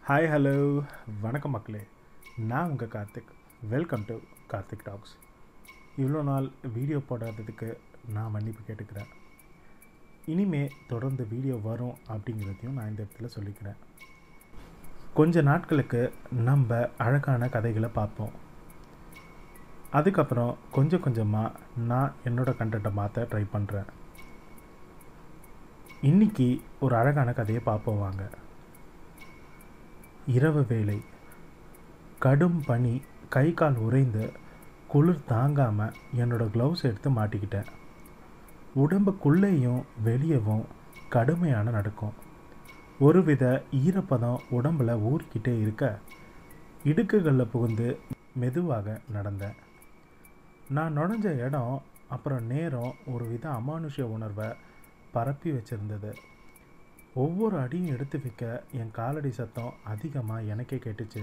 hi hello வணக்கம் மக்களே நான் உங்கள் Karthik welcome to Karthik talks இவ்வளோ நாள் வீடியோ போடாததுக்கு நான் மன்னிப்பு கேட்டுக்கிறேன் இனிமே தொடர்ந்து வீடியோ வரும் அப்படிங்கிறதையும் நான் இந்த இடத்துல சொல்லிக்கிறேன் கொஞ்ச நாட்களுக்கு நம்ம அழகான கதைகளை பார்ப்போம் அதுக்கப்புறம் கொஞ்சம் கொஞ்சமாக நான் என்னோட கண்டென்ட்டை மாற்ற ட்ரை பண்ணுறேன் இன்னைக்கு ஒரு அழகான கதையை பார்ப்போம் வாங்க இரவு வேளை கடும் பனி கை கால் உறைந்து குளிர் தாங்காமல் என்னோட க்ளவுஸ் எடுத்து மாட்டிக்கிட்டேன் உடம்புக்குள்ளேயும் வெளியவும் கடுமையான நடுக்கம் ஒருவித ஈரப்பதம் உடம்புல ஊறிக்கிட்டே இருக்க இடுக்குகளில் புகுந்து மெதுவாக நடந்தேன் நான் நுழைஞ்ச இடம் அப்புறம் நேரம் ஒரு வித அமானுஷ உணர்வை பரப்பி வச்சிருந்தது ஒவ்வொரு அடியும் எடுத்து வைக்க என் காலடி சத்தம் அதிகமாக எனக்கே கேட்டுச்சு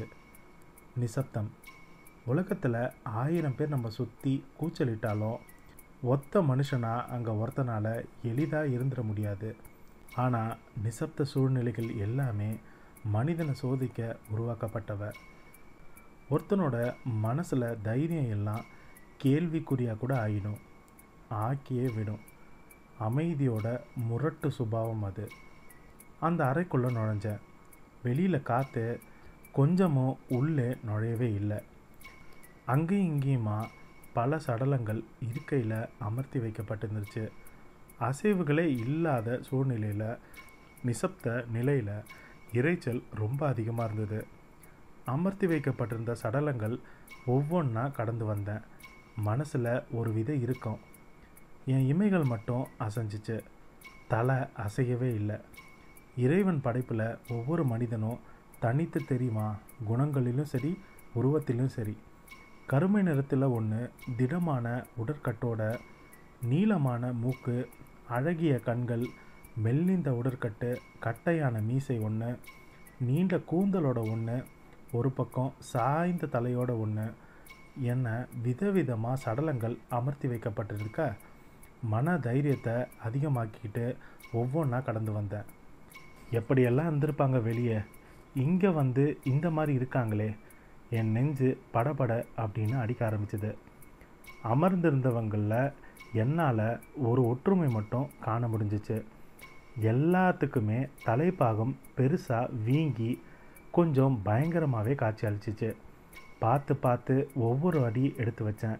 நிசப்தம் உலகத்தில் ஆயிரம் பேர் நம்ம சுற்றி கூச்சலிட்டாலும் ஒத்த மனுஷனா அங்கே ஒருத்தனால எளிதாக இருந்துட முடியாது ஆனால் நிசப்த சூழ்நிலைகள் எல்லாமே மனிதனை சோதிக்க உருவாக்கப்பட்டவ ஒருத்தனோட மனசில் தைரியம் எல்லாம் கேள்விக்குறியாக கூட ஆயிடும் ஆக்கியே விடும் அமைதியோட முரட்டு சுபாவம் அது அந்த அறைக்குள்ளே நுழைஞ்சேன் வெளியில் காற்று கொஞ்சமும் உள்ளே நுழையவே இல்லை அங்கேயும் இங்கேயுமா பல சடலங்கள் இருக்கையில் அமர்த்தி வைக்கப்பட்டிருந்துச்சு அசைவுகளே இல்லாத சூழ்நிலையில் நிசப்த நிலையில் இரைச்சல் ரொம்ப அதிகமாக இருந்தது அமர்த்தி வைக்கப்பட்டிருந்த சடலங்கள் ஒவ்வொன்றா கடந்து வந்தேன் மனசில் ஒரு வித இருக்கும் என் இமைகள் மட்டும் அசைஞ்சிச்சு தலை அசையவே இல்லை இறைவன் படைப்பில் ஒவ்வொரு மனிதனும் தனித்து தெரியுமா குணங்களிலும் சரி உருவத்திலும் சரி கருமை நிறத்தில் ஒன்று திடமான உடற்கட்டோட நீளமான மூக்கு அழகிய கண்கள் மெல்லிந்த உடற்கட்டு கட்டையான மீசை ஒன்று நீண்ட கூந்தலோட ஒன்று ஒரு பக்கம் சாய்ந்த தலையோட ஒன்று என்ன விதவிதமாக சடலங்கள் அமர்த்தி வைக்கப்பட்டிருக்க மன தைரியத்தை அதிகமாக்கிக்கிட்டு ஒவ்வொன்றா கடந்து வந்தேன் எப்படியெல்லாம் இருந்திருப்பாங்க வெளியே இங்கே வந்து இந்த மாதிரி இருக்காங்களே என் நெஞ்சு படபட அப்படின்னு அடிக்க ஆரம்பிச்சது அமர்ந்திருந்தவங்களில் என்னால் ஒரு ஒற்றுமை மட்டும் காண முடிஞ்சிச்சு எல்லாத்துக்குமே தலைப்பாகம் பெருசாக வீங்கி கொஞ்சம் பயங்கரமாகவே காட்சி அளிச்சிச்சு பார்த்து பார்த்து ஒவ்வொரு அடி எடுத்து வச்சேன்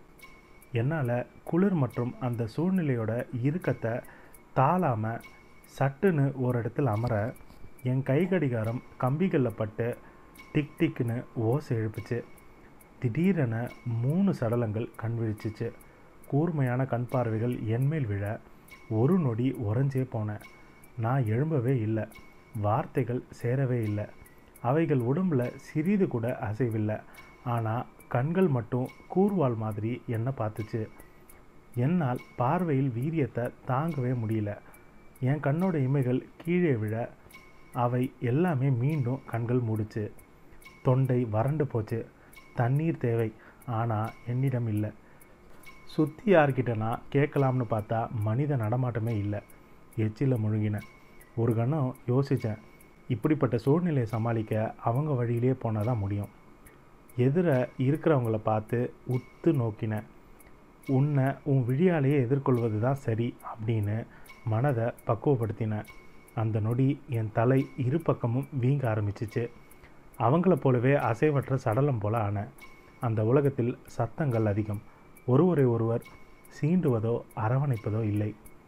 என்னால் குளிர் மற்றும் அந்த சூழ்நிலையோட இறுக்கத்தை தாளாமல் சட்டுன்னு ஒரு இடத்துல அமர என் கை கடிகாரம் கம்பிகளில் பட்டு டிக் டிக்னு ஓசை எழுப்புச்சு திடீரென மூணு சடலங்கள் கண் விழிச்சிச்சு கூர்மையான கண் பார்வைகள் என்மேல் விழ ஒரு நொடி உறைஞ்சே போனேன் நான் எழும்பவே இல்லை வார்த்தைகள் சேரவே இல்லை அவைகள் உடம்புல சிறிது கூட அசைவில்லை ஆனால் கண்கள் மட்டும் கூர்வாள் மாதிரி என்னை பார்த்துச்சு என்னால் பார்வையில் வீரியத்தை தாங்கவே முடியல என் கண்ணோட இமைகள் கீழே விழ அவை எல்லாமே மீண்டும் கண்கள் மூடிச்சு தொண்டை வறண்டு போச்சு தண்ணீர் தேவை ஆனால் என்னிடம் இல்லை சுற்றி யார்கிட்டனா கேட்கலாம்னு பார்த்தா மனித நடமாட்டமே இல்லை எச்சில் முழுகினேன் ஒரு கணம் யோசித்தேன் இப்படிப்பட்ட சூழ்நிலையை சமாளிக்க அவங்க வழியிலே போனால் தான் முடியும் எதிர இருக்கிறவங்கள பார்த்து உத்து நோக்கினேன் உன்னை உன் விழியாலேயே எதிர்கொள்வது தான் சரி அப்படின்னு மனதை பக்குவப்படுத்தினேன் அந்த நொடி என் தலை இரு பக்கமும் வீங்க ஆரம்பிச்சிச்சு அவங்கள போலவே அசைவற்ற சடலம் போல ஆனேன் அந்த உலகத்தில் சத்தங்கள் அதிகம் ஒருவரை ஒருவர் சீண்டுவதோ அரவணைப்பதோ இல்லை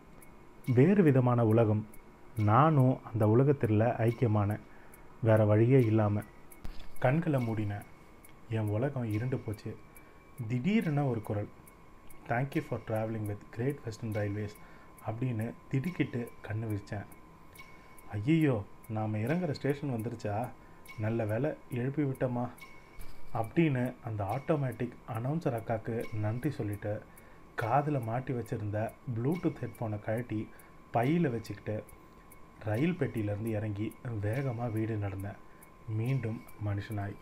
வேறு விதமான உலகம் நானும் அந்த உலகத்தில் ஐக்கியமான வேற வழியே இல்லாமல் கண்களை மூடினேன் என் உலகம் இருண்டு போச்சு திடீரென ஒரு குரல் thank you for travelling with Great Western Railways அப்படின்னு திடுக்கிட்டு கண்ணு விரித்தேன் ஐயையோ நாம் இறங்குற ஸ்டேஷன் வந்துருச்சா நல்ல வேலை எழுப்பி விட்டோமா அப்படின்னு அந்த ஆட்டோமேட்டிக் அனௌன்சர் அக்காவுக்கு நன்றி சொல்லிட்டு காதில் மாட்டி வச்சுருந்த ப்ளூடூத் ஹெட்ஃபோனை கழட்டி பையில் வச்சுக்கிட்டு ரயில் பெட்டியிலேருந்து இறங்கி வேகமாக வீடு நடந்தேன் மீண்டும் மனுஷனாய்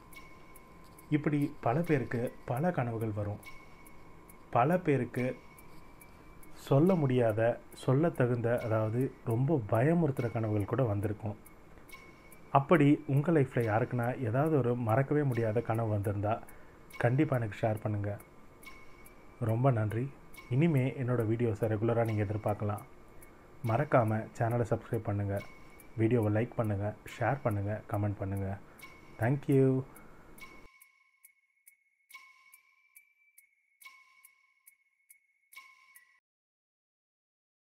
இப்படி பல பேருக்கு பல கனவுகள் வரும் பல பேருக்கு சொல்ல முடியாத சொல்ல தகுந்த அதாவது ரொம்ப பயமுறுத்துகிற கனவுகள் கூட வந்திருக்கும் அப்படி உங்கள் லைஃப்பில் யாருக்குன்னா ஏதாவது ஒரு மறக்கவே முடியாத கனவு வந்திருந்தா கண்டிப்பாக எனக்கு ஷேர் பண்ணுங்கள் ரொம்ப நன்றி இனிமே என்னோடய வீடியோஸை ரெகுலராக நீங்கள் எதிர்பார்க்கலாம் மறக்காமல் சேனலை சப்ஸ்கிரைப் பண்ணுங்கள் வீடியோவை லைக் பண்ணுங்கள் ஷேர் பண்ணுங்கள் கமெண்ட் பண்ணுங்கள் தேங்க்யூ